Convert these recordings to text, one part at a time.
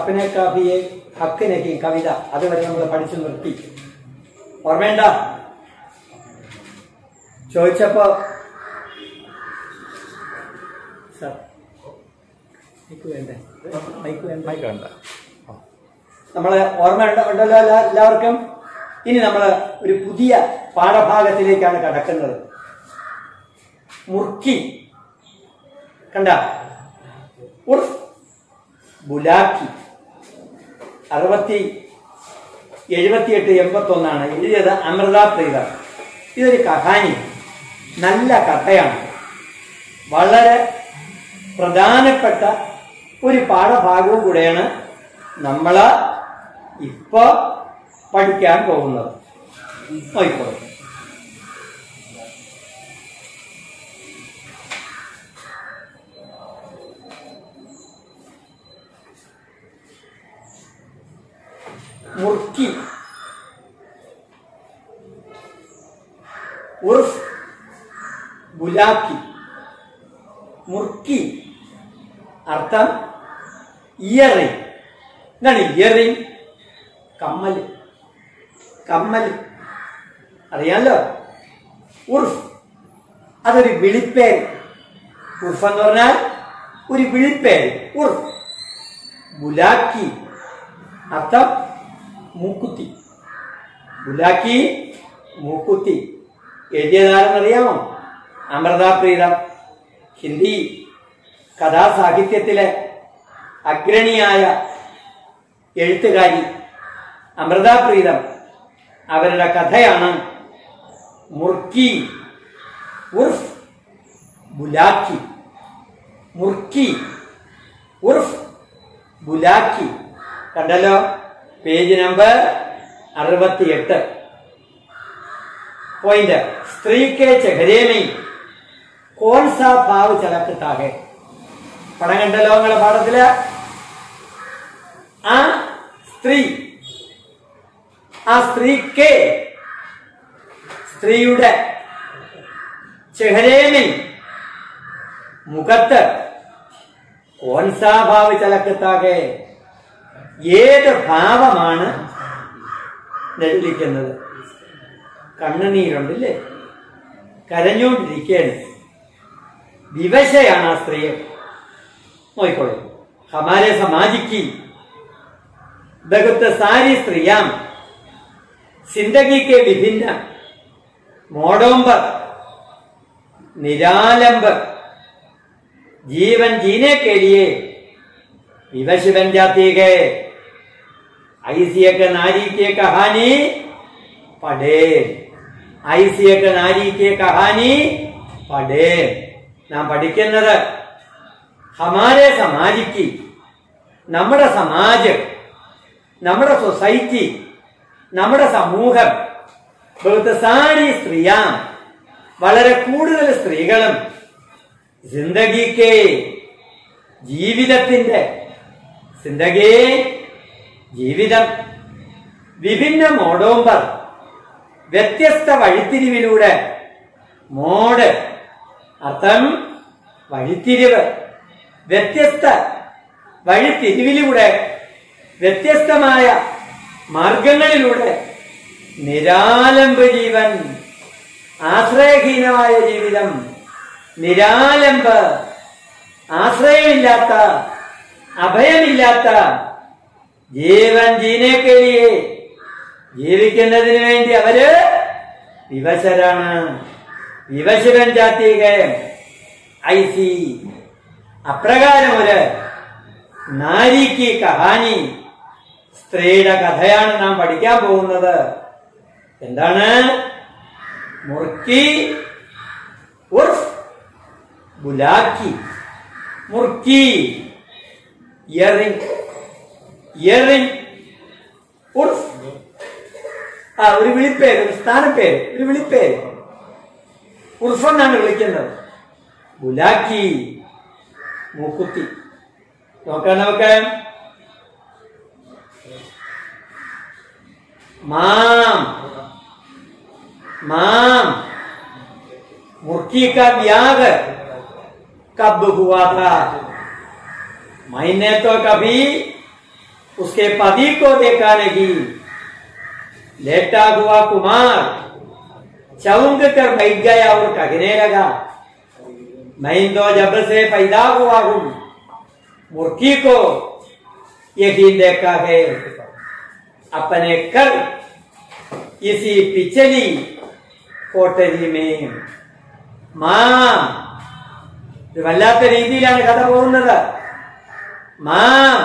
സപ്നെ കാഫിയെ ഹക്കിനേക്കും കവിത അതുവരെ നമ്മൾ പഠിച്ചു നിർത്തി ഓർമ്മയുണ്ട ചോദിച്ചപ്പോ സാർ മൈക്ക് വേണ്ടേ മൈക്ക് വേണ്ട മൈക്ക് വേണ്ട നമ്മള് ഓർമ്മ ഉണ്ട- ഉണ്ടല്ലോ എല്ലാ- എല്ലാവർക്കും ഇനി നമ്മൾ ഒരു പുതിയ പാഠഭാഗത്തിലേക്കാണ് കടക്കുന്നത് മുർക്കി കണ്ട ഉർഫ് ബുലാക്കി അറുപത്തി എഴുപത്തിയെട്ട് എൺപത്തി ഒന്നാണ് എഴുതിയത് അമൃത പ്രീത ഇതൊരു കഹാനി നല്ല കഥയാണ് വളരെ പ്രധാനപ്പെട്ട ഒരു പാഠഭാഗവും കൂടെയാണ് നമ്മൾ ഇപ്പൊ പഠിക്കാൻ പോകുന്നത് നോക്കിക്കോളൂ മുർക്കി ഉർഫ് ബുലാക്കി മുർക്കി അർത്ഥം ഇയറിംഗ് എന്താണ് ഇയറിംഗ് കമ്മൽ കമ്മൽ അറിയാലോ ഉർഫ് അതൊരു വിളിപ്പേര് ഉർഫ് എന്ന് പറഞ്ഞാൽ ഒരു വിളിപ്പേര് ഉർഫ് ബുലാക്കി അർത്ഥം മൂക്കുത്തി ബുലാക്കി മൂക്കുത്തി എഴുതിയതാരെന്നറിയാമോ അമൃത പ്രീതം ഹിന്ദി കഥാസാഹിത്യത്തിലെ അഗ്രണിയായ എഴുത്തുകാരി അമൃത പ്രീതം അവരുടെ കഥയാണ് മുർക്കി ഉർഫ് ബുലാക്കി മുർക്കി ഉർഫ് ബുലാക്കി കണ്ടല്ലോ പേജ് നമ്പർ അറുപത്തിയെട്ട് പോയിന്റ് स्त्री के चेहरे में कौन सा भाव झलकता है പടം കണ്ടല്ലോ നിങ്ങളുടെ പാഠത്തില് ആ സ്ത്രീ ആ സ്ത്രീക്ക് സ്ത്രീയുടെ ചെഹരേമിൽ മുഖത്ത് കോൻസാ ഭാവ ചലക്കത്താകെ ഏത് ഭാവമാണ് നെല്ലിക്കുന്നത് കണ്ണുനീരുണ്ടല്ലേ കരഞ്ഞുകൊണ്ടിരിക്കുകയാണ് വിവശയാണ് ആ സ്ത്രീയെ നോക്കിക്കോളൂ ഹമാരെ സമാജിക്ക് ബഹുത്ത് സാരി സ്ത്രീയാം जिंदगी के विभिन्न मोड़ों पर निरालंब जीवन जीने के लिए विवश बन जाती है ऐसी एक नारी की कहानी पढ़े ऐसी एक नारी की कहानी पढ़े നാം പഠിക്കുന്നത് ഹമാരെ സമാജിക്ക് നമ്മുടെ സമാജം നമ്മുടെ സൊസൈറ്റി നമ്മുടെ സമൂഹം ബഹുത്തസാരി സ്ത്രീയാം വളരെ കൂടുതൽ സ്ത്രീകളും ജിന്ദഗിക്ക് ജീവിതത്തിന്റെ സിന്ദഗി ജീവിതം വിഭിന്ന മോഡോമ്പർ വ്യത്യസ്ത വഴിത്തിരിവിലൂടെ മോഡ് അർത്ഥം വഴിത്തിരിവ് വ്യത്യസ്ത വഴിത്തിരിവിലൂടെ വ്യത്യസ്തമായ മാർഗങ്ങളിലൂടെ നിരാലംബ ജീവൻ ആശ്രയഹീനമായ ജീവിതം നിരാലംബ് ആശ്രയമില്ലാത്ത അഭയമില്ലാത്ത ജീവൻ ജീനേക്കരിയെ ജീവിക്കുന്നതിന് വേണ്ടി അവര് വിവശരാണ് വിവശവൻ ജാത്തിക ഐ സി അപ്രകാരം ഒരു നാരിക്ക് കഹാനി സ്ത്രീയുടെ കഥയാണ് നാം പഠിക്കാൻ പോകുന്നത് എന്താണ് മുർക്കി ഉർഫ് ബുലാക്കി മുർക്കി ഇയറിംഗ് ഇയറിംഗ് ഉർഫ് ആ ഒരു വിളിപ്പേര് ഒരു സ്ഥാനപ്പേര് ഒരു വിളിപ്പേര് ഉർഫ് എന്നാണ് വിളിക്കുന്നത് ബുലാക്കി മൂക്കുത്തി നോക്കാം നമുക്ക് माम माम मुर्की का ब्याग कब हुआ था मैंने तो कभी उसके पति को देखा नहीं लेटा हुआ कुमार चौंक कर बैठ गया और कहने लगा मैं तो जब से पैदा हुआ हूं मुर्गी को यकीन देखा है अपने कर इसी पिछली കോട്ടരി മേയും മാ ഇത് വല്ലാത്ത രീതിയിലാണ് കഥ പോകുന്നത് മാ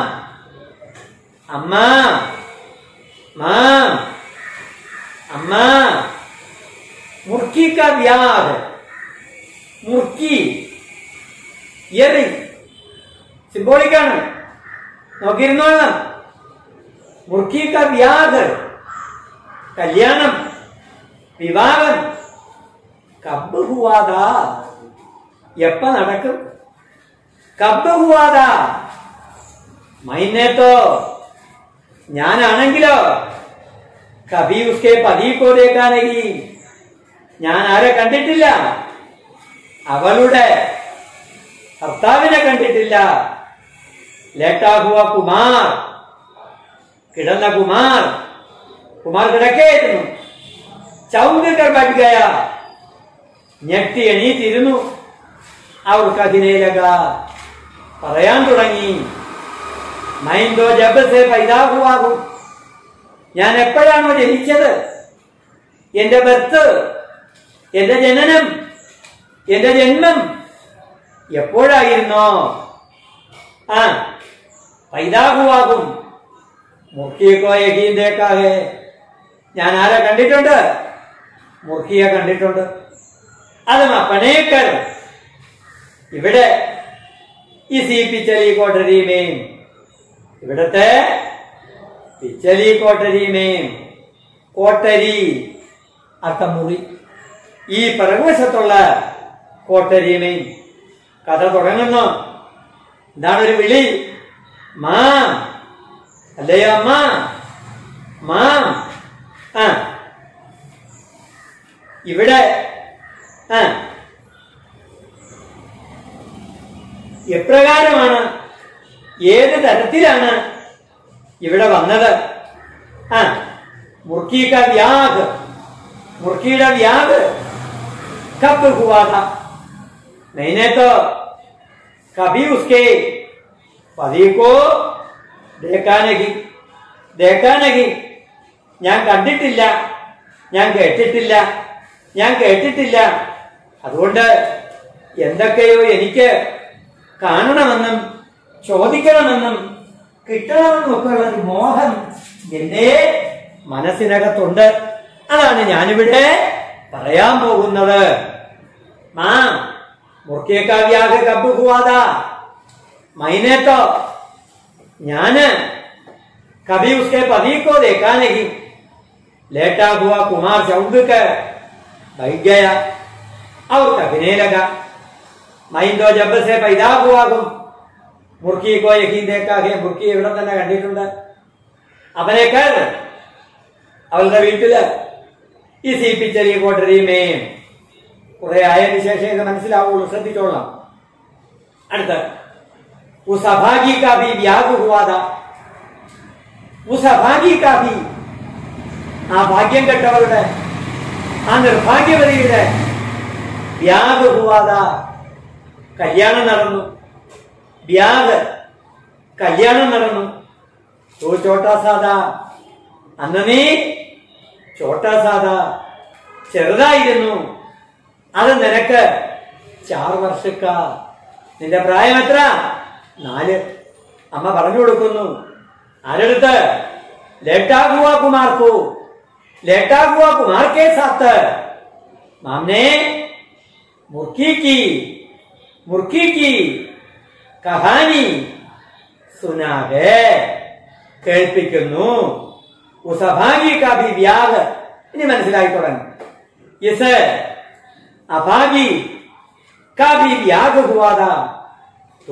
അമ്മ മാ അമ്മ മുർക്കി കാ വ്യാധ് മുർക്കി എറി സിംബോളിക്കാണ് നോക്കിയിരുന്നോളാം മുർക്കി കാ വ്യാധ് കല്യാണം വിവാഹം കബ് ഹുവാതാ എപ്പ നടക്കും കബ് ഹുവാതാ മൈനേത്തോ ഞാനാണെങ്കിലോ കബി ഉസ്കെ പതിക്കോ ദേക്കാനെങ്കിൽ ഞാൻ ആരെ കണ്ടിട്ടില്ല അവളുടെ ഭർത്താവിനെ കണ്ടിട്ടില്ല ലേട്ടാഹുവ കുമാർ കിടന്ന കുമാർ കുമാർ കിടക്കേയിരുന്നു ചൗങ്കർ ബഡ്ഗയ ഞെട്ടി എണീറ്റിരുന്നു അവർക്ക് അതിനേലക പറയാൻ തുടങ്ങി മൈൻഡോ ജബസെ പൈതാഹുവാകും ഞാൻ എപ്പോഴാണോ ജനിച്ചത് എന്റെ ബർത്ത് എന്റെ ജനനം എന്റെ ജന്മം എപ്പോഴായിരുന്നോ ആ പൈതാഹുവാകും മുർക്കിയേക്കോ യഹീന്തേക്കാകെ ഞാൻ ആരെ കണ്ടിട്ടുണ്ട് മുർക്കിയെ കണ്ടിട്ടുണ്ട് അതും അപ്പനേക്കർ ഇവിടെ ഈ സി പിച്ചലി കോട്ടരിമേയും ഇവിടത്തെ പിച്ചലി കോട്ടരിമേയും കോട്ടരി അർത്ഥം മുറി ഈ പിറകുവശത്തുള്ള കോട്ടരിമേയും കഥ തുടങ്ങുന്നു എന്താണ് ഒരു വിളി മാ അല്ലയോ അമ്മ മാ ആ ഇവിടെ ആ എപ്രകാരമാണ് ഏത് തരത്തിലാണ് ഇവിടെ വന്നത് ആ മുർക്കിക്ക വ്യാഗ് മുർക്കിയുടെ വ്യാഗ് കബ് ഹുവാ था मैंने तो कभी उसके पति को देखा नहीं देखा नहीं ഞാൻ കണ്ടിട്ടില്ല ഞാൻ കേട്ടിട്ടില്ല ഞാൻ കേട്ടിട്ടില്ല അതുകൊണ്ട് എന്തൊക്കെയോ എനിക്ക് കാണണമെന്നും ചോദിക്കണമെന്നും കിട്ടണമെന്നും ഒക്കെ ഉള്ള ഒരു മോഹം എന്റെ മനസ്സിനകത്തുണ്ട് അതാണ് ഞാനിവിടെ പറയാൻ പോകുന്നത് മാ മുർക്കിയക്കാവ്യാക കബ് ഹുവാദാ മൈനേത്തോ ഞാന് कभी उसके पति को देखा नहीं लेटा हुआ कुमार चौंक कर बैठ गया और कहने लगा मैं तो जब से पैदा हुआ हूं മുർക്കി കോ യക്കീൻ ദേക്കാകെ മുർക്കി ഇവിടെ തന്നെ കണ്ടിട്ടുണ്ട് അവനെ കർ അവളുടെ വീട്ടില് ഈ സി പി ചെറിയ കോട്ടരിമേയും കുറെ ആയതിനു ശേഷം ഇത് മനസ്സിലാവുള്ളൂ ശ്രദ്ധിച്ചോളാം അടുത്ത ഉസ് അഭാഗി കാ ഭി വ്യാഗ് ഹുവാദാ ഉസ് അഭാഗി കാ ഭി ആ ഭാഗ്യം കെട്ടവരുടെ ആ നിർഭാഗ്യവതിയുടെ വ്യാഗ് ഹുവാദ കല്യാണം നടന്നു വ്യാഗ് കല്യാണം നടന്നു ഓ ചോട്ടാ സാദാ അന്ന് നീ ചോട്ടാ സാദാ ചെറുതായിരുന്നു അത് നിനക്ക് ചാർ വർഷക്ക നിന്റെ പ്രായം എത്ര നാല് അമ്മ പറഞ്ഞു കൊടുക്കുന്നു ആരെടുത്ത് ലേട്ടാകുവ കുമാർക്കു ലേട്ടാകുവ കുമാർ के साथ मामने मुर्की की मुर्की की कहानी सुना है കേൾപ്പിക്കുന്നു ഉസഭാഗി കാഭി വ്യാഗ് ഇനി മനസ്സിലായി തുടങ്ങി ഇസ് അഭാഗി കാഭി വ്യാഗ് ഹുവാദാ तो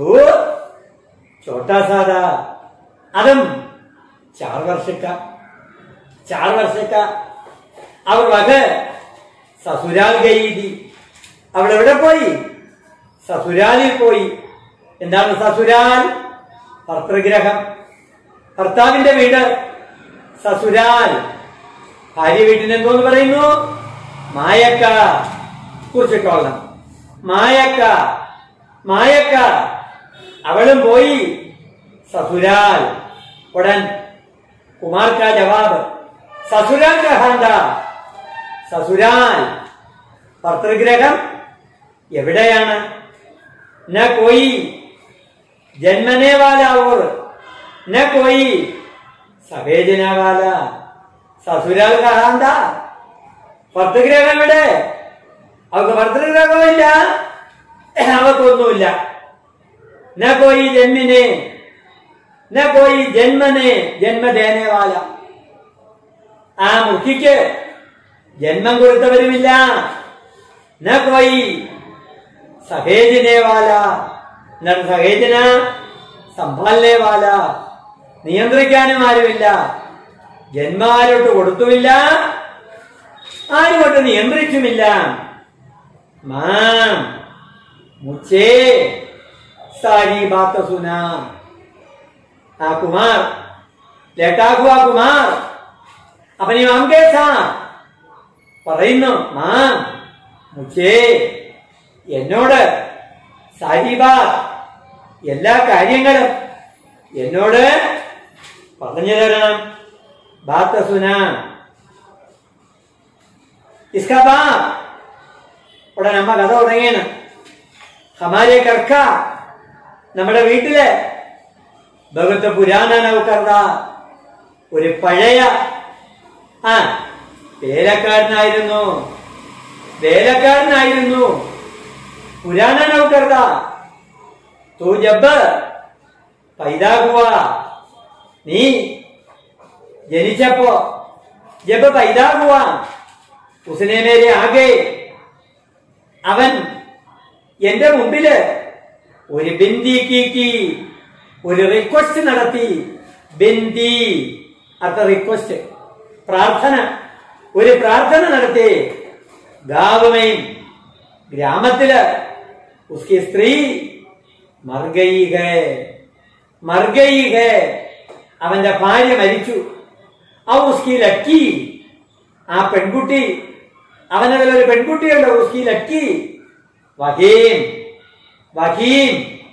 छोटा सा था അതും चार वर्ष का चार वर्ष का അവർ വക സസുരാൽ ഗൈതി അവൾ എവിടെ പോയി സസുരാലിൽ പോയി എന്താണ് സസുരാൽ ഭർത്തൃഗ്രഹം ഭർത്താവിന്റെ വീട് സസുരാൽ ഭാര്യ വീട്ടിന് എന്തോന്ന് പറയുന്നു മായക്ക കുറിച്ചിട്ടോളണം മായക്ക മായക്ക അവളും പോയി സസുരാൽ ഉടൻ കുമാർ കാ ജവാബ് സസുരാൽ കഹാന്ത സസുരാൽ ഭർത്തൃഗ്രഹം എവിടെയാണ് ന കോയി ജന്മനെ വാല ഓർ ന കോയി സവേജന വാല സസുരാൽ കഹാന്ത ഭർത്തൃഗ്രഹം എവിടെ അവർക്ക് ഭർത്തൃഗ്രഹമില്ല അവർക്കൊന്നുമില്ല ന കോയി ജന്മിനെ ന കോയി ജന്മനെ ജന്മദേനെ വാല ആ മുഖിക്ക് ജന്മം കൊടുത്തവരുമില്ല ന കോയി സഹേജനെ വാല എന്താണ് സഹേജന സംഭാലനെ വാല നിയന്ത്രിക്കാനും ആരുമില്ല ജന്മം ആരോട്ട് കൊടുത്തുമില്ല ആരുമൊട്ട് നിയന്ത്രിച്ചുമില്ല മാം മുച്ചേ സാരി ബാത്ത സുന ആ കുമാർ ലേട്ടാ ഹുവാ കുമാർ अपनी माम के साथ പറയുന്നു മാ മുച്ചേ എന്നോട് സാരിബ എല്ലാ കാര്യങ്ങളും എന്നോട് പറഞ്ഞു തരണം ബാത്ത സുന ഇസ്കാ ബാ ഉടൻ അമ്മ കഥ തുടങ്ങിയാണ് ഹമാരെ കർക്ക നമ്മുടെ വീട്ടില് ഭഗത്ത് പുരാണ നൗകർദ ഒരു പഴയ ആ വേലക്കാരനായിരുന്നു വേലക്കാരനായിരുന്നു പുരാണ നൗകർദ തൂ ജബ് പൈദാ ഹുവാ നീ ജനിച്ചപ്പോ ജബ് പൈദാ ഹുവാ ഉസനെ മേരെ ആകെ അവൻ എന്റെ മുമ്പില് ഒരു ബിന്ദി കീക്കി ഒരു റിക്വസ്റ്റ് നടത്തി ബിന്ദി അർത്ഥ റിക്വസ്റ്റ് പ്രാർത്ഥന ഒരു പ്രാർത്ഥന നടത്തി ഗാവുമയും ഗ്രാമത്തില് ഉസ്കി സ്ത്രീ മർഗയി ഹേ മർഗയി ഹേ അവന്റെ ഭാര്യ മരിച്ചു ആ ഉസ്കി ലക്കി ആ പെൺകുട്ടി അവനതിലൊരു പെൺകുട്ടിയുണ്ട് ഉസ്കി ലക്കി വഹീം വഹീം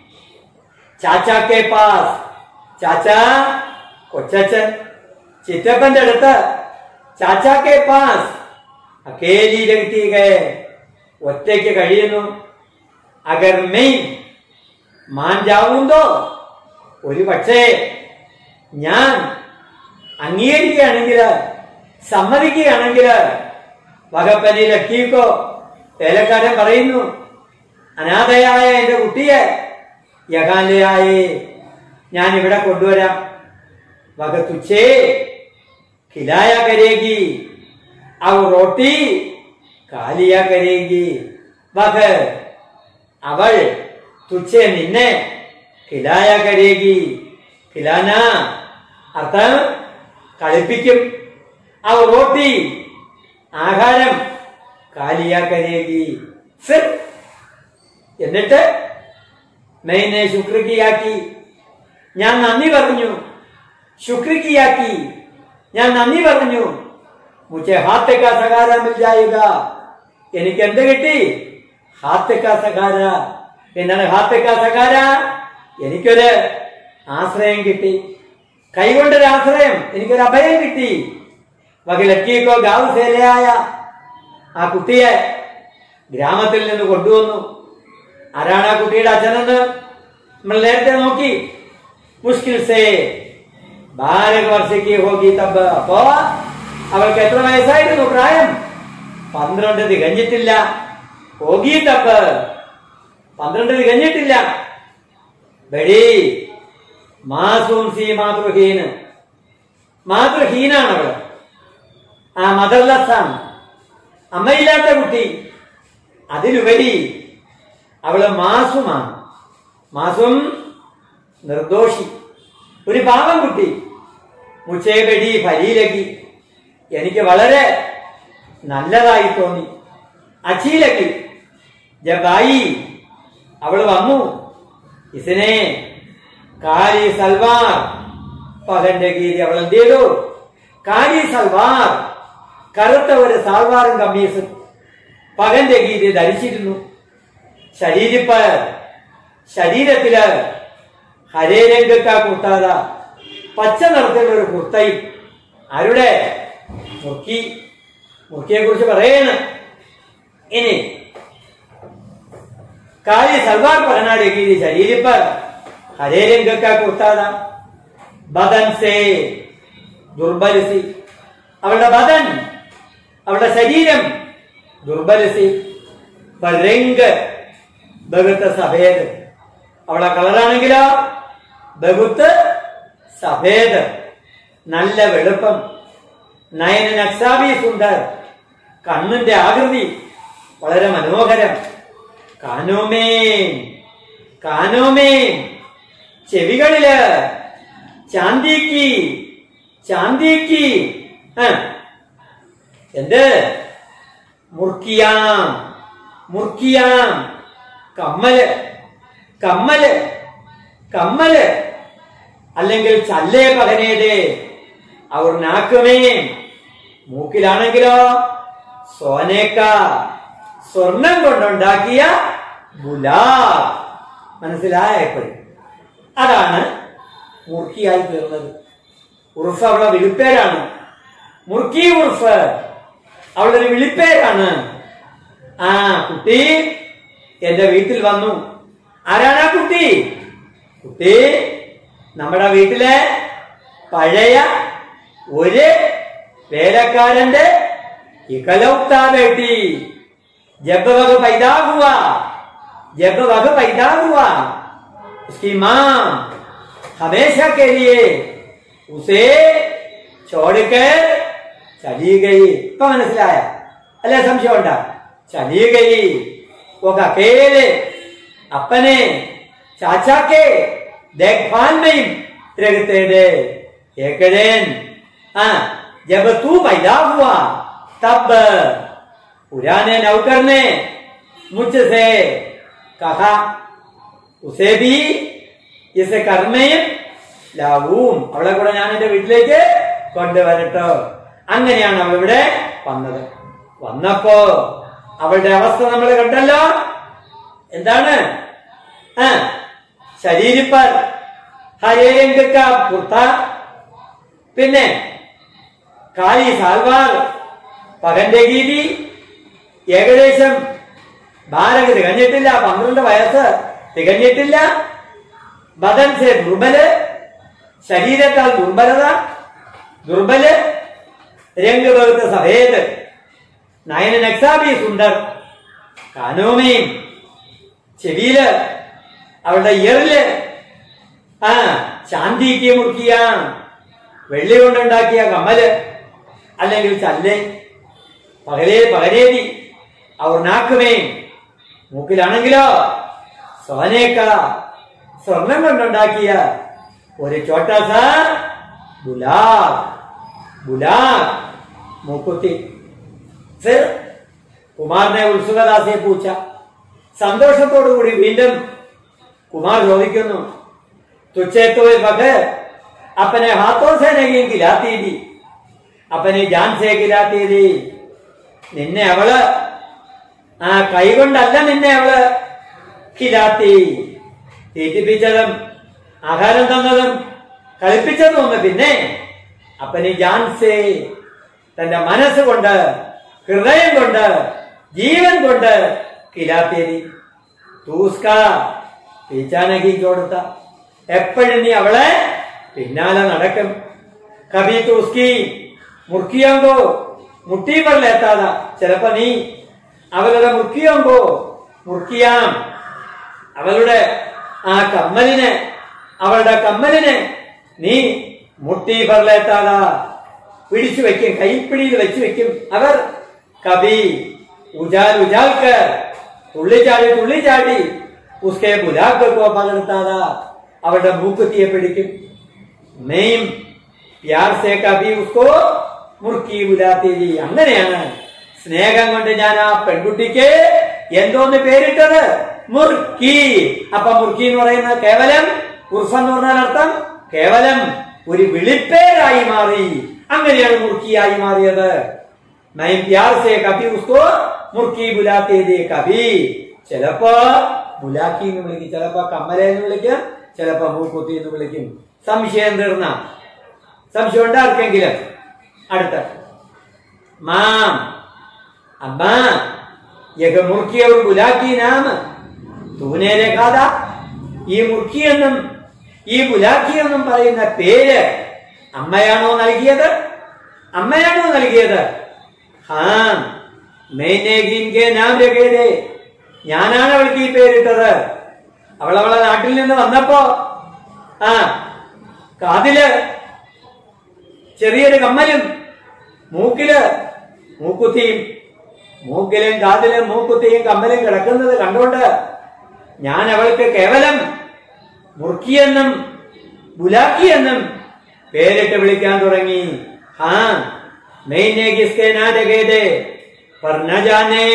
ചാച്ചാ കെ പാസ് ചാച്ചാ കൊച്ചച്ഛൻ ചിറ്റപ്പന്റെ അടുത്ത് ചാച്ചാ കെ പാസ് അക്കേലി രക്തികെ ഒറ്റയ്ക്ക് കഴിയുന്നു അഗർ മെയ് മാൻ ജാവുന്തോ ഒരു പക്ഷേ ഞാൻ അംഗീകരിക്കുകയാണെങ്കിൽ സമ്മതിക്കുകയാണെങ്കിൽ വകപ്പനി ലക്കീക്കോ വേലക്കാരൻ പറയുന്നു അനാഥയായ എന്റെ കുട്ടിയെ യകാലയായി ഞാൻ ഇവിടെ കൊണ്ടുവരാം വക തുച്ഛേ ഖിലായ കരേഗി അവ റോട്ടി കാലിയ കരേഗി വക അവൾ തുച്ഛേ നിന്നെ ഖിലായ കരേഗി ഖിലാന അർത്ഥം കളിപ്പിക്കും അവ റോട്ടി ആഹാരം കാലിയ കരേഗി ഫിർ എന്നിട്ട് മെയിനെ ശുക്രിക്കിയാക്കി ഞാൻ നന്ദി പറഞ്ഞു ശുക്രിക്കിയാക്കി ഞാൻ നന്ദി പറഞ്ഞു മുझे ഹാത്ത് കാ സഹാര മിൽ ജായേഗ എനിക്ക് എന്ത് കിട്ടി ഹാത്ത് കാ സഹാര എന്താണ് ഹാത്ത് കാ സഹാര എനിക്കൊരു ആശ്രയം കിട്ടി കൈകൊണ്ടൊരു ആശ്രയം എനിക്കൊരു അഭയം കിട്ടി വകിലക്കിക്കോ ഗാവ് സേലയായ ആ കുട്ടിയെ ഗ്രാമത്തിൽ നിന്ന് കൊണ്ടുവന്നു ആരാണ് ആ കുട്ടിയുടെ അച്ഛനെന്ന് നമ്മൾ നേരത്തെ നോക്കി മുഷ്കിൽ സേ ബാരക വർഷയ്ക്ക് ഹോഗി തബ് അപ്പോ അവൾക്ക് എത്ര വയസ്സായിരുന്നു പ്രായം പന്ത്രണ്ട് തികഞ്ഞിട്ടില്ല ഹോഗി തബ് പന്ത്രണ്ട് തികഞ്ഞിട്ടില്ല ബഡി മാസൂം സി മാതൃഹീന് മാതൃഹീനാണ് അവള് ആ മദർലെസ് ആണ് അമ്മയില്ലാത്ത കുട്ടി അതിലുപരി അവള് മാസുമാണ് മാസും നിർദോഷി ഒരു പാവം കുട്ടി മുച്ചേബെടി ഫലീലക്കി എനിക്ക് വളരെ നല്ലതായി തോന്നി അച്ചീലക്കി ജബായി അവള് വന്നു ഇസിനെ കാലി സൽവാർ പകന്റെ കീരി അവൾ എന്ത് ചെയ്തു കാരി സൽവാർ കറുത്ത ഒരു സാൽവാറും കമ്മീസും പകന്റെ കീരി ധരിച്ചിരുന്നു ശരീരിപ്പ് ശരീരത്തില് ഹരേ രംഗക്ക കുർത്താത പച്ച നിറത്തിലുള്ള ഒരു കുർത്തയും ആരുടെ മുർക്കി മുർക്കിയെ കുറിച്ച് പറയാണ് ഇനി കാലി സൽവാർ പകനാട് കീഴി ശരീരിപ്പ് ഹരേ രംഗക്ക കുർത്താത ബദൻ സേ ദുർബലസി അവളുടെ ബദൻ അവളുടെ ശരീരം ദുർബലസി രംഗ് ബഹുത്ത് സഫേദ് അവളെ കളറാണെങ്കിലോ ബഹുത്ത് സഫേദ് നല്ല വെളുപ്പം നയന നക്സാബി സുന്ദർ കണ്ണിന്റെ ആകൃതി വളരെ മനോഹരം കാനോമേ കാനോമേ ചെവികളില് ചാന്തിക്ക് ചാന്തിക്ക് ആ, എന്ത് മുർക്കിയാം മുർക്കിയാം കമ്മല് കമ്മല് കമ്മല് അല്ലെങ്കിൽ ചല്ലേ പകനേതേ അവർ നാക്കുമേ മൂക്കിലാണെങ്കിലോ സോനേക്ക സ്വർണം കൊണ്ടുണ്ടാക്കിയ ഗുലാ മനസ്സിലായ എപ്പോഴും അതാണ് മുർക്കിയായി തീർന്നത് ഉറുഫ് അവളെ വിളിപ്പേരാണ് മുർക്കി ഉറുഫ് അവളുടെ ഒരു വിളിപ്പേരാണ് ആ കുട്ടി എന്റെ വീട്ടിൽ വന്നു ആരാണ് ആ കുട്ടി കുട്ടി നമ്മുടെ വീട്ടിലെ പഴയ ഒരു വേലക്കാരന്റെ ഇകലൗത്ത ബേട്ടി जब वह पैदा हुआ जब वह पैदा हुआ उसकी माँ हमेशा के लिए उसे छोड़कर चली गई ഇപ്പൊ മനസ്സിലായ അല്ലെ സംശയം ഉണ്ടാ चली गई वो अकेले अपने चाचा के देखभाल में रखते थे एक दिन हाँ जब तू पैदा हुआ तब पुराने नौकर ने मुझसे कहा उसे भी इस കർമ്മയും ലാവും അവളെ കൂടെ ഞാൻ എന്റെ വീട്ടിലേക്ക് കൊണ്ടുവരട്ടോ അങ്ങനെയാണ് അവൾ ഇവിടെ വന്നത് വന്നപ്പോ അവളുടെ അവസ്ഥ നമ്മൾ കണ്ടല്ലോ എന്താണ് ആ ശരീരിപ്പർ ഹരേരംഗക്ക കുർത്ത പിന്നെ കാലി സാൽവാർ പകന്റെ ഗീതി ഏകദേശം ബാലക തികഞ്ഞിട്ടില്ല പന്ത്രണ്ട് വയസ്സ് തികഞ്ഞിട്ടില്ല ബദൻസെ ദുർബല് ശരീരത്താൽ ദുർബലത ദുർബല് രംഗ് ബഹുത്ത സഫേദ് നയന നക്സാബി സുന്ദർ കാനോമയും ചെവിയില് അവളുടെ ഇയറില് ആ ശാന്തിക്ക് മുറുക്കിയ വെള്ളി കൊണ്ടുണ്ടാക്കിയ കമ്മല് അല്ലെങ്കിൽ ചല്ല് പകലേ പകരേതി അവർ നാക്കുമേ മൂക്കിലാണെങ്കിലോ സോനേക്ക സ്വർണം കൊണ്ടുണ്ടാക്കിയ ഒരു ചോട്ടാസ ഗുലാബ് ഗുലാബ് മൂക്കുത്തി फिर കുമാർ ने ഉത്സുകദാസിയെ പൂച്ച സന്തോഷത്തോടുകൂടി വീണ്ടും കുമാർ ചോദിക്കുന്നു തുച്ഛേ तो वक्त अपने हाथों से नहीं खिलाती थी अपनी जान से खिलाती थी നിന്നെ അവള് ആ കൈ കൊണ്ടല്ല നിന്നെ അവള് കിലാത്തി തീറ്റിപ്പിച്ചതും ആഹാരം തന്നതും കളിപ്പിച്ചതും ഒന്ന് പിന്നെ അപ്പനി ജാൻസേ തന്റെ മനസ്സുകൊണ്ട് ഹൃദയം കൊണ്ട് ജീവൻ കൊണ്ട് കിലാത്തേരി തൂസ്ക പീച്ചാനകി കൊടുത്ത എപ്പോഴും നീ അവളെ പിന്നാലെ നടക്കും കബി തൂസ്കി മുർക്കിയാങ്കോ മുട്ടി പറലെത്താത ചിലപ്പോ നീ അവളുടെ മുർക്കിയാങ്കോ മുർക്കിയാം അവളുടെ ആ കമ്മലിനെ അവളുടെ കമ്മലിനെ നീ മുട്ടി പറലെത്താത പിടിച്ചു വെക്കും കൈപ്പിടിയിൽ വെച്ച് വെക്കും അവർ കബി ഉജാൽ ഉജാൽക്ക് തുള്ളിച്ചാടി തുള്ളിച്ചാടി ഉസ്കെ ബുലാക്ക് കോ പകർത്താത അവരുടെ മൂക്കുത്തിയെ പിടിക്കും മെയിം പ്യാർ സേ കബി ഉസ്കോ മുറുക്കി ബുലാത്തേരി അങ്ങനെയാണ് സ്നേഹം കൊണ്ട് ഞാൻ ആ പെൺകുട്ടിക്ക് എന്തോന്ന് പേരിട്ടത് മുർക്കി അപ്പൊ മുർക്കി എന്ന് പറയുന്നത് കേവലം ഉർഫ് എന്ന് പറഞ്ഞാൽ അർത്ഥം കേവലം ഒരു വിളിപ്പേരായി മാറി അങ്ങനെയാണ് മുർക്കിയായി മാറിയത് मैं प्यार से कभी उसको മുർക്കി ബുലാത്തെ ദേ കവി ചിലപ്പോ ബുലാക്കി എന്ന് വിളിക്കും ചിലപ്പോ കമ്മല എന്ന് വിളിക്കും ചിലപ്പോ മൂക്കുത്തി എന്ന് വിളിക്കും സംശയം തീർന്ന സംശയം ഉണ്ടാർക്കെങ്കിലും അടുത്ത മാം അമ്മ യഹ മുർക്കി അവർ ബുലാക്കി നാം തൂനെ രേഖാത ഈ മുർക്കി എന്നും ഈ ബുലാക്കി എന്നും പറയുന്ന പേര് അമ്മയാണോ നൽകിയത് അമ്മയാണോ നൽകിയത് ഹാ മേനെ ഇൻകെ നാം രഖേതേ ഞാനാണ് അവൾക്ക് ഈ പേരിട്ടത് അവൾ അവളെ നാട്ടിൽ നിന്ന് വന്നപ്പോ ആ കാതില് ചെറിയൊരു കമ്മലും മൂക്കില് മൂക്കുത്തിയും മൂക്കിലും കാതിലും മൂക്കുത്തിയും കമ്മലും കിടക്കുന്നത് കണ്ടുകൊണ്ട് ഞാൻ അവൾക്ക് കേവലം മുറുക്കിയെന്നും ബുലാക്കിയെന്നും പേരിട്ട് വിളിക്കാൻ തുടങ്ങി ഹാ मैंने किसके ना जगे दे पर न जाने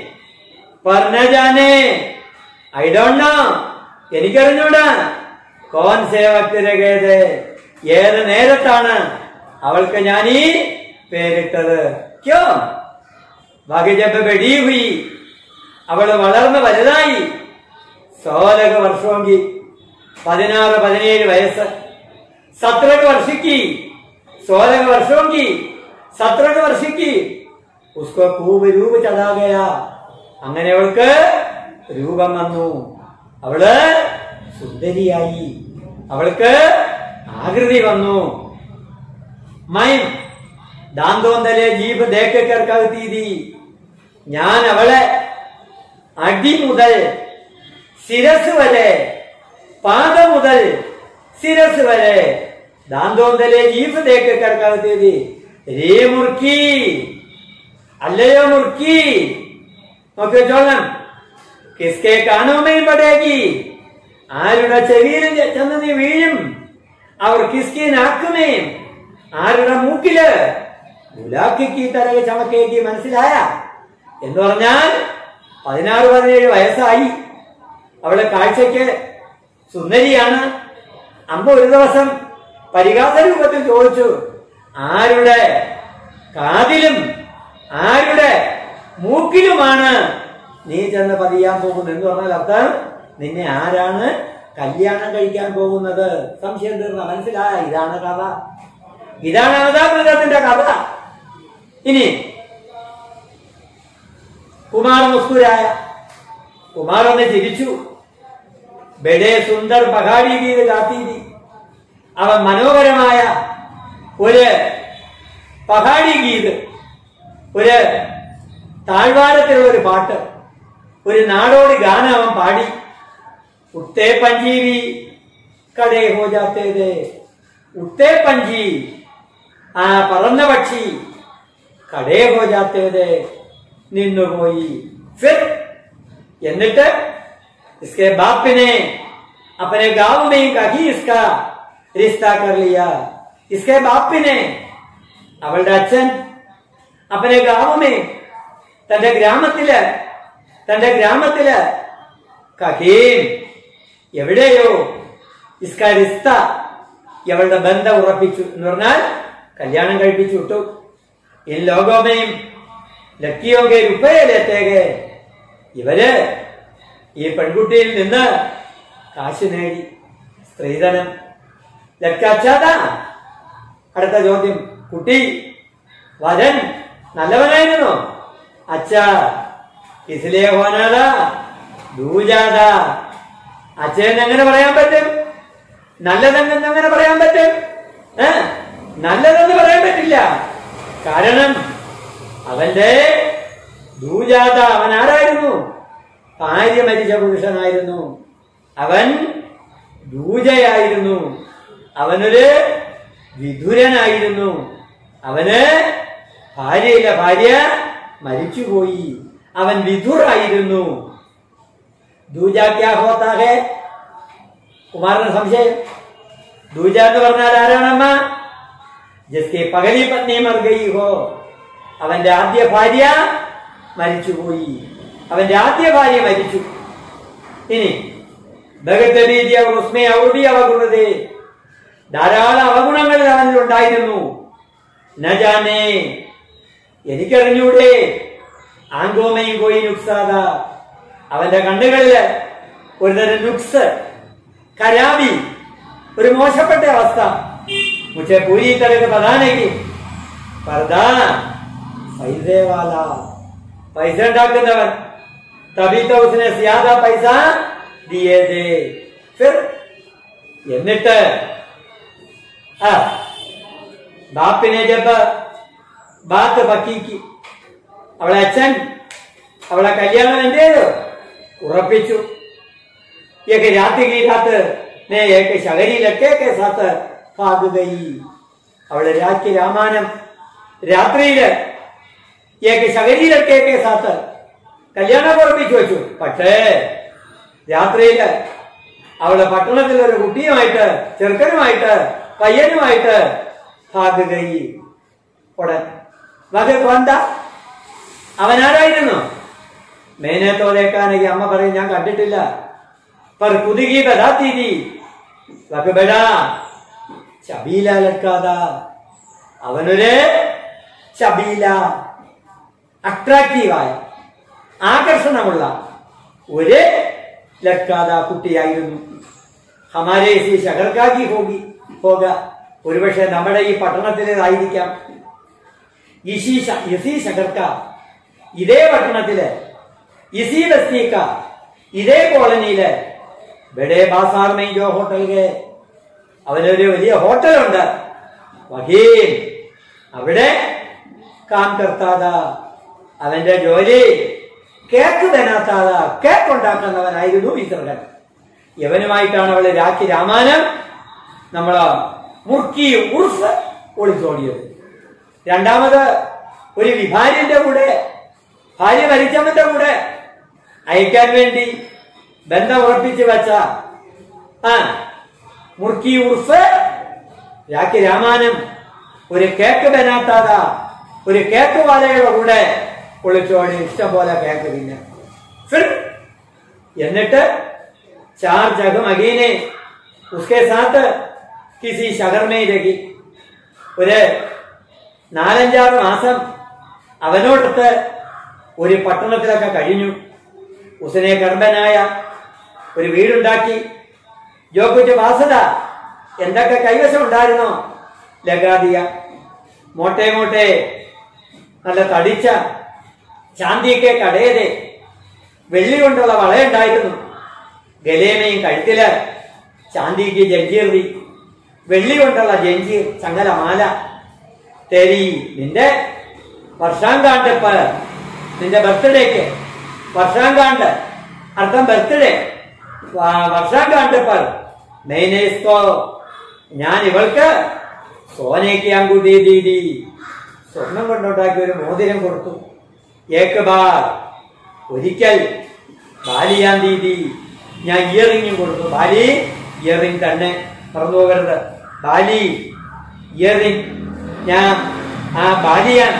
पर न जाने ഐ ഡോണ്ട് നോ എനിക്കറിഞ്ഞൂടാ കോൻ സേവക്ക് രകേത് ഏത് നേരത്താണ് അവൾക്ക് ഞാൻ ഈ പേരിട്ടത് ക്യോ ബാക്കി ജബ് ബെടി ഹുയി അവള് വളർന്ന് വലുതായി സോലക വർഷമെങ്കിൽ പതിനാറ് പതിനേഴ് വയസ്സ് സത്രക വർഷിക്ക് സോലക വർഷമെങ്കിൽ സത്രക വർഷിക്ക് ഉസ്കോ കൂബ് രൂപ ചടാകയ അങ്ങനെ അവൾക്ക് രൂപം വന്നു അവള് സുന്ദരിയായി അവൾക്ക് ആകൃതി വന്നു മൈം ദാന്തോന്തലെ ജീപ്പ് ദേക്കർക്കകത്തീതി ഞാൻ അവളെ അടി മുതൽ ശിരസ് വരെ പാദ മുതൽ ശിരസ് വരെ ദാന്തോന്തലെ ജീപ്പ് ദേക്കർക്കകത്തീതി രേ മുർക്കി അല്ലയോ മുർക്കി നോക്കി വെച്ചോളാം കിസ്കെ കാനോമയും പടേകി ആരുടെ ചെവിയിലും ചെ- ചെന്ന് നീ വീഴും അവർ കിസ്കെ നാക്കുമേയും ആരുടെ മൂക്കില് ഗുലാക്കി തരക ചമക്കേക്ക് മനസ്സിലായ എന്ന് പറഞ്ഞാൽ പതിനാറ് പതിനേഴ് വയസ്സായി അവളെ കാഴ്ചയ്ക്ക് സുന്ദരിയാണ് അമ്മ ഒരു ദിവസം പരിഹാസ രൂപത്തിൽ ചോദിച്ചു ആരുടെ കാതിലും ആരുടെ മൂക്കിലുമാണ് നീ ചെന്ന് പതിയാൻ പോകുന്നത് എന്ന് പറഞ്ഞാൽ അർത്ഥം നിന്നെ ആരാണ് കല്യാണം കഴിക്കാൻ പോകുന്നത് സംശയം തീർന്ന മനസ്സിലായ ഇതാണ് കഥ ഇതാണ് അവതാമൃതത്തിന്റെ കഥ ഇനി കുമാർ മുസ്കുരായ കുമാർ ഒന്ന് ചിരിച്ചു ബഡേ സുന്ദർ പഹാടി ഗീത് കാത്തീതി അവൻ മനോഹരമായ ഒരു പഹാടി ഗീത് ഒരു താഴ്വാരത്തിലുള്ള ഒരു പാട്ട് ഒരു നാടോടി ഗാനം അവൻ പാടി ഉത്തേ പഞ്ചീവി കടേ ഹോ ജാത്തേത് ഉത്തേ പഞ്ചി ആ പറന്ന പക്ഷി കടേ ഹോ ജാത്തേത് നിന്നുപോയി ഫിർ എന്നിട്ട് इसके बाप ने अपने गांव में ही कही इसका रिश्ता कर लिया इसके बाप ने അവളുടെ അച്ഛൻ അപ്പനെ ഗ്രാമമേ തന്റെ ഗ്രാമത്തില് തന്റെ ഗ്രാമത്തില് കഹീം എവിടെയോ ഇസ്ക റിസ്ത ഇവളുടെ ബന്ധം ഉറപ്പിച്ചു എന്ന് പറഞ്ഞാൽ കല്യാണം കഴിപ്പിച്ചു വിട്ടു ഈ ലോകോമയും ലക്കിയോഗെ രുപ്പയിലെത്തേകെ ഇവര് ഈ പെൺകുട്ടിയിൽ നിന്ന് കാശ് നേടി സ്ത്രീധനം ലക്കാച്ചാതാ അടുത്ത ചോദ്യം കുട്ടി വരൻ നല്ലവനായിരുന്നോ അച്ഛാ കിസിലേ ഹോനാദാ ദൂജാദാ അച്ഛൻ എങ്ങനെ പറയാൻ പറ്റും നല്ലതെന്ന് എങ്ങനെ പറയാൻ പറ്റും ഏ നല്ലതെന്ന് പറയാൻ പറ്റില്ല കാരണം അവന്റെ ദൂജാത അവൻ ആരായിരുന്നു ഭാര്യ മരിച്ച പുരുഷനായിരുന്നു അവൻ ദൂജയായിരുന്നു അവനൊരു വിധുരനായിരുന്നു അവന് ഭാര്യയില്ല ഭാര്യ മരിച്ചുപോയി അവൻ വിധുറായിരുന്നു ദൂജ ക്യാ ഹോത്താ ഹേ കുമാരന് സംശയം ദൂജ എന്ന് പറഞ്ഞാൽ ആരാണമ്മ ജസ്കെ പകലി പത്നി മർഗയി ഹോ അവന്റെ ആദ്യ ഭാര്യ മരിച്ചുപോയി അവന്റെ ആദ്യ ഭാര്യ മരിച്ചു ഇനി ഭഗത് ബീജി അവർ ഉസ്മെ ഔടി അവകുന്നത് ധാരാളം അവഗുണങ്ങൾ അവനിൽ ഉണ്ടായിരുന്നു നജാനെ എനിക്കറിഞ്ഞൂടെ ആങ്കോമയും പോയി നുക്സാദ അവന്റെ കണ്ണുകളില് ഒരുതരം നുക്സ് കരാവി ഒരു മോശപ്പെട്ട അവസ്ഥ മുझे पूरी तरह पता नहीं പർദാ പൈസേവാല പൈസ ഉണ്ടാക്കുന്നവൻ തബി तो उसने ज्यादा പൈസ दिए दे फिर എന്നിട്ട് ആ ബാപ്പിനെ ജബ് ബാത്ത് പക്കിക്ക് അവളെ അച്ഛൻ അവളെ കല്യാണം എന്ത് ചെയ്തു ഉറപ്പിച്ചു एक രാത്രി की रात ने एक शहरी लड़के के साथ भाग गई അവള് രാത്രി രാമാനം രാത്രിയില് ഏക ശകരി ലड़के के साथ കല്യാണം ഉറപ്പിച്ചു വെച്ചു പക്ഷേ രാത്രിയില് അവള് പട്ടണത്തിൽ ഒരു കുട്ടിയുമായിട്ട് ചെറുക്കനുമായിട്ട് പയ്യനുമായിട്ട് ഭാഗ് ഗയി ഉടൻ വക എന്താ അവനാരായിരുന്നു മേനത്തോലേക്കാനെങ്കിൽ അമ്മ പറയും ഞാൻ കണ്ടിട്ടില്ല पर कुदगी बताती थी വക ബെടാ ചബീല ലക്കാത അവനൊരു ചബീല അട്രാക്റ്റീവായ ആകർഷണമുള്ള ഒരു ലക്കാത കുട്ടിയായിരുന്നു ഹമാരെ ഇസി ശഹർക്കാക്കി പോകി പോക ഒരുപക്ഷെ നമ്മുടെ ഈ പട്ടണത്തിലേതായിരിക്കാം ഇസി ശ- ഇസി ശഹർക്ക ഇതേ പട്ടണത്തില് ഇസി ബസ്തിക്ക ഇതേ കോളനിയില് ബഡേ ബാസാർ മേ ജോ ഹോട്ടൽ ഗേ അവനൊരു വലിയ ഹോട്ടലുണ്ട് വകീൽ അവിടെ കാം കർത്താത അവന്റെ ജോലി കേക്ക് തനാത്താത കേക്ക് ഉണ്ടാക്കുന്നവനായിരുന്നു ഈ ചെറുകൻ യവനുമായിട്ടാണ് അവള് രാഖി രാമാനം നമ്മള് മുർക്കി ഉർഫ് ഒളിച്ചോടിയത് രണ്ടാമത് ഒരു വിഭാര്യന്റെ കൂടെ ഭാര്യ മരിച്ചവന്റെ കൂടെ അയക്കാൻ വേണ്ടി ബന്ധം ഉറപ്പിച്ചു വെച്ച ആ മുർക്കി ഉർഫ് രാഖി രാമാനം ഒരു കേക്ക് ബനാത്താത ഒരു കേക്ക് വാലയുടെ കൂടെ ഒളിച്ചോടി ഇഷ്ടം പോലെ കേക്ക് പിന്നെ ഫിർ എന്നിട്ട് चार जगह मगीने उसके साथ किसी शहर में രഹി ഒരു നാലഞ്ചാറ് മാസം അവനോടൊത്ത് ഒരു പട്ടണത്തിലൊക്കെ കഴിഞ്ഞു ഉസനെ കർമ്മനായ ഒരു വീടുണ്ടാക്കി ജോക്കുറ്റ് വാസത എന്തൊക്കെ കൈവശം ഉണ്ടായിരുന്നോ ലഗാദിയ മോട്ടെ മോട്ടെ നല്ല തടിച്ച ചാന്തിയൊക്കെ കടയതെ വെള്ളി കൊണ്ടുള്ള വളയുണ്ടായിരുന്നു ഗലേമയും കഴുത്തില് ചാന്തിക്ക് ജഞ്ചീർതി വെള്ളി കൊണ്ടുള്ള ജഞ്ചീർ ചങ്ങല മാല തെരി നിന്റെ വർഷാങ്കാണ്ടപ്പ് നിന്റെ ബർത്ത്ഡേക്ക് വർഷാങ്കാണ്ട് അർത്ഥം ബർത്ത്ഡേ വർഷാങ്കാണ്ടപ്പ് മെയിനേസ്കോ ഞാൻ ഇവൾക്ക് സോനയ്ക്ക് അങ്കുടി ദീദി സ്വർണം കൊണ്ടുണ്ടാക്കിയ ഒരു മോതിരം കൊടുത്തു ഏക്ക് ബാർ ഒരിക്കൽ ബാലിയാൻ ദീദി ഞാൻ ഇയറിംഗും കൊടുത്തു ബാലി ഇയറിംഗ് തന്നെ മറന്നു പോകരുത് ബാലി ഇയറിംഗ് ഞാൻ ആ ബാലിയാൻ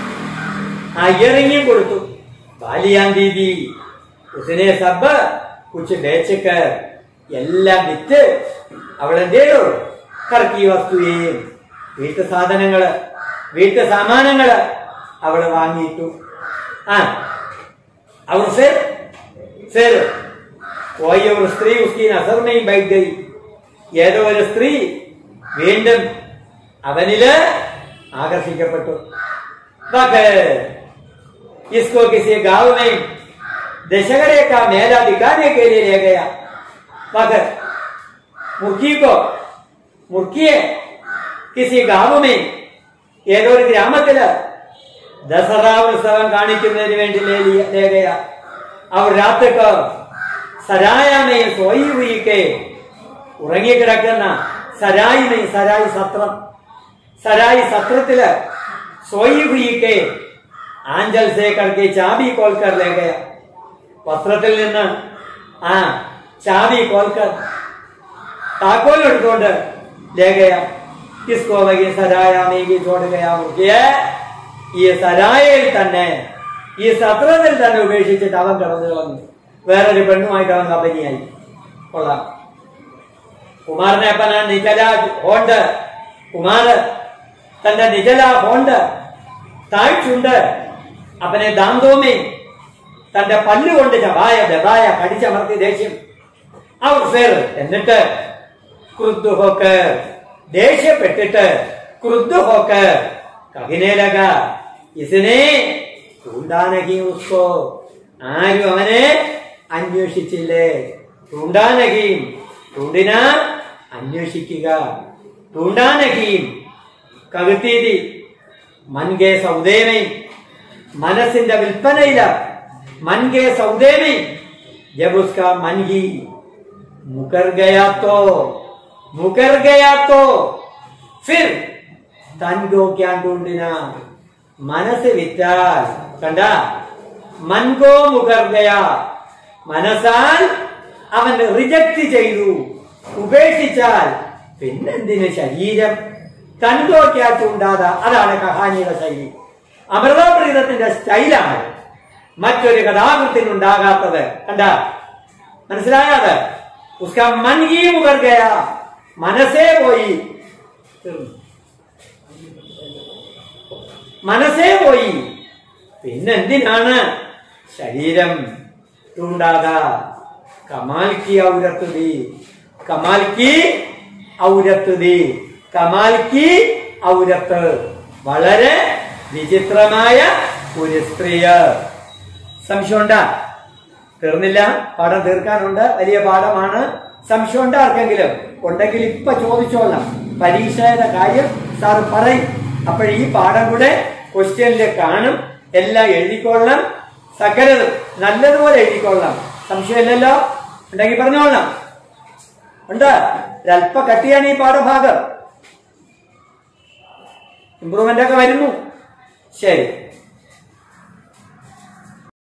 ആ ഇയറിംഗും കൊടുത്തു ബാലിയാൻ ദീദി ഉസിനെ സബ് കുച്ച് ബേച്ചക്ക് എല്ലാം വിറ്റ് അവളെന്തേ കറക്കി വസ്തുവേയും വീട്ടു സാധനങ്ങള് വീട്ടു സാമാനങ്ങള് അവള് വാങ്ങിയിട്ടു ആ അവർ फिर फिर वही ഒരു സ്ത്രീ उसकी नजर में ही बैठ गई ഏതോ ഒരു സ്ത്രീ വീണ്ടും അവനില് ആകർഷിക്കപ്പെട്ടു बाकी इसको किसी गांव में दशहरे का मेला दिखाने के लिए ले गया बाकी मुर्गी को മുർക്കിയെ കിസി ഗാവുമേ ഏതോ ഒരു ഗ്രാമത്തില് ദസറ ഉത്സവം കാണിക്കുന്നതിന് വേണ്ടി ലേ- ലേ ഗയ അവർ രാത്രിക്ക് സരായമേ സോയി ഉയിക്കെ ഉറങ്ങിക്കിടക്കുന്ന സരായിമേ സരായി സത്രം സരായി സത്രത്തില് സോയി ഉയിക്കെ ആഞ്ചൽ സേ കടക്കെ ചാബി കോൽക്കർ ലേ ഗയ വസ്ത്രത്തിൽ നിന്ന് ആ ചാബി കോൽക്കർ താക്കോൽ എടുത്തുകൊണ്ട് ലേ ഗയ കിസ്കോ വകി സരായാമേക്ക് ചോട് ഗയാ മുഖ്യ ഈ സരായയിൽ തന്നെ ഈ സത്രത്തിൽ തന്നെ ഉപേക്ഷിച്ചിട്ട് അവൻ കടന്നു കളഞ്ഞു വേറൊരു പെണ്ണുമായിട്ട് അവൻ കമ്പനിയായി കൊള്ളാം കുമാറിനെ അപ്പന നിജല ഹോണ്ട് കുമാർ തന്റെ നിജല ഹോണ്ട് താഴ്ചുണ്ട് അപ്പനെ ദാന്തോമി തന്റെ പല്ലുകൊണ്ട് ചവായ ദബായ കടിച്ചമർത്തി ദേഷ്യം അവർ ഫേർ എന്നിട്ട് ക്രുദ്ധ ഹോക്ക് ദേഷ്യപ്പെട്ടിട്ട് ക്രുദ്ധ ഹോക്ക് കഹിനെ ലഗ ഇതിനെ തൂണ്ടാനകി ഉസ്കോ ആരും അവനെ അന്വേഷിച്ചില്ലേ തൂണ്ടാനകീം തൂണ്ടിന അന്വേഷിക്കുക തൂണ്ടാനകീം കവിത്തീതി മൻകെ സൗദേമേ മനസ്സിന്റെ വിൽപ്പനയില മൻകെ സൗദേമേ जब उसका मन ही मुकर गया तो मुकर गया तो फिर തൻ ഗോ ക്യാൻ ढूंढना മനസ്സ് വിറ്റാൽ കണ്ട മൻകോ മുകർഗയ മനസ്സാൽ അവൻ റിജക്ട് ചെയ്തു ഉപേക്ഷിച്ചാൽ പിന്നെന്തിന് ശരീരം തൻകോ ക്യാ ചൂണ്ടാത അതാണ് കഹാനിയുടെ ശൈലി അമൃതപ്രീതത്തിന്റെ സ്റ്റൈലാണ് മറ്റൊരു കഥാകൃത്തിനുണ്ടാകാത്തത് കണ്ട മനസ്സിലായത് ഉസ്ക മൻ ഹി മുകർഗയ മനസ്സേ പോയി തീർന്നു മനസ്സേ പോയി പിന്നെന്തിനാണ് ശരീരം തൂണ്ടാത കമാൽക്കി ഔരത്തുതി കമാൽക്കി ഔരത്തുതി കമാൽക്കി ഔരത്ത് വളരെ വിചിത്രമായ ഒരു സ്ത്രീയ സംശയമുണ്ട തീർന്നില്ല പാഠം തീർക്കാനുണ്ട് വലിയ പാഠമാണ് സംശയമുണ്ട് ആർക്കെങ്കിലും ഉണ്ടെങ്കിൽ ഇപ്പൊ ചോദിച്ചോളാം പരീക്ഷയുടെ കാര്യം സാർ പറയും അപ്പോൾ ഈ പാഠം കൂടെ ക്വസ്റ്റ്യനിൽ കാണും എല്ലാം എഴുതിക്കൊള്ളാം സകലതും നല്ലതുപോലെ എഴുതിക്കൊള്ളാം സംശയമില്ലല്ലോ ഉണ്ടെങ്കിൽ പറഞ്ഞോളാം ഉണ്ട് ഒരല്പ കട്ടിയാണ് ഈ പാഠഭാഗം ഇമ്പ്രൂവ്മെന്റ് ഒക്കെ വരുന്നു ശരി